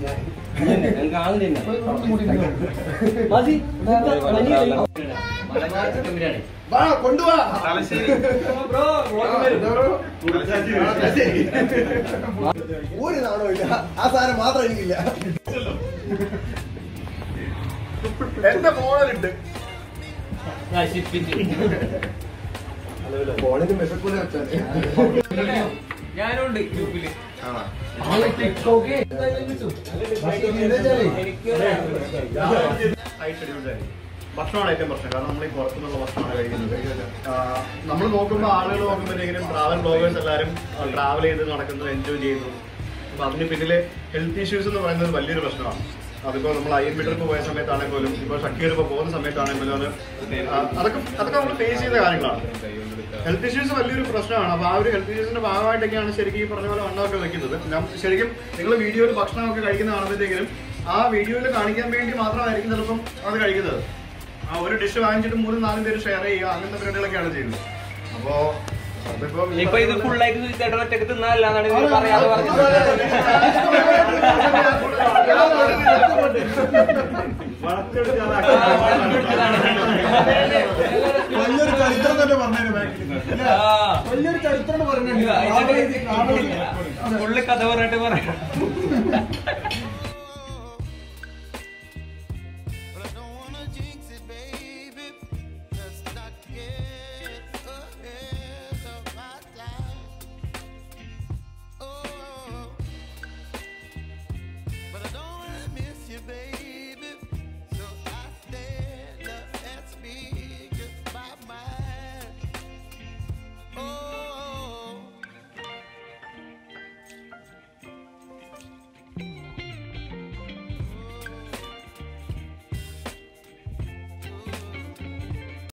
ഞങ്ങൾക്ക് ആദ്യം തന്നെ മതി മലബാർ ചിക്കൻ ബിരിയാണി വാ കൊണ്ടുവാ ബ്രോ ഒരു നാണോ ഇല്ല ആ സാധനം മാത്രം എനിക്കില്ല എന്റെ ഫോണിലുണ്ട് ഫോണിന് മെസ്സേജ് വെച്ചാൽ ഞാനുണ്ട് ഗ്രൂപ്പില് ഭക്ഷണമാണ് ഏറ്റവും പ്രശ്നം കാരണം നമ്മൾ ഈ പുറത്തുനിന്നുള്ള ഭക്ഷണമാണ് കഴിക്കുന്നത് നമ്മൾ നോക്കുമ്പോൾ ആളുകൾ നോക്കുമ്പോഴത്തേക്കും ട്രാവൽ ബ്ലോഗേഴ്സ് എല്ലാവരും ട്രാവൽ ചെയ്ത് നടക്കുന്നത് എൻജോയ് ചെയ്യുന്നു അപ്പൊ അതിന് പിന്നില് ഹെൽത്ത് ഇഷ്യൂസ് എന്ന് പറയുന്നത് വലിയൊരു പ്രശ്നമാണ് അതിപ്പോ നമ്മൾ ഐ എം ട്രിപ്പ് പോയ സമയത്താണെങ്കിൽ പോലും ഇപ്പൊ ഷക്കീർ ഇപ്പൊ പോകുന്ന സമയത്താണെങ്കിൽ പോലും അത് ആ, അതൊക്കെ അതൊക്കെ നമ്മൾ ഫേസ് ചെയ്ത കാര്യങ്ങളാണ് ഹെൽത്ത് ഇഷ്യൂസ് വലിയൊരു പ്രശ്നമാണ് അപ്പൊ ആ ഒരു ഹെൽത്ത് ഇഷ്യൂസിന്റെ ഭാഗമായിട്ടൊക്കെയാണ് ശരിക്കും ഈ പറഞ്ഞ പോലെ വണ്ണമൊക്കെ വെക്കുന്നത് ഞാൻ- ശരിക്കും നിങ്ങൾ വീഡിയോയിൽ ഭക്ഷണമൊക്കെ കഴിക്കുന്ന കാണുമ്പോഴത്തേക്കും ആ വീഡിയോയിൽ കാണിക്കാൻ വേണ്ടി മാത്രമായിരിക്കും ചിലപ്പം അത് കഴിക്കുന്നത് ആ ഒരു ഡിഷ് വാങ്ങിച്ചിട്ട് മൂന്നും നാലും പേര് ഷെയർ ചെയ്യുക അങ്ങനത്തെ പരിപാടികളൊക്കെയാണ് ചെയ്യുന്നത് അപ്പോ അതിപ്പോ ഇപ്പൊ ഇത് ഫുള്ളായിട്ട് ചേട്ടൻ ഒറ്റക്ക് തിന്നാല്ലാന്നാണ് ഇതിൽ പറയാതെ പറഞ്ഞത്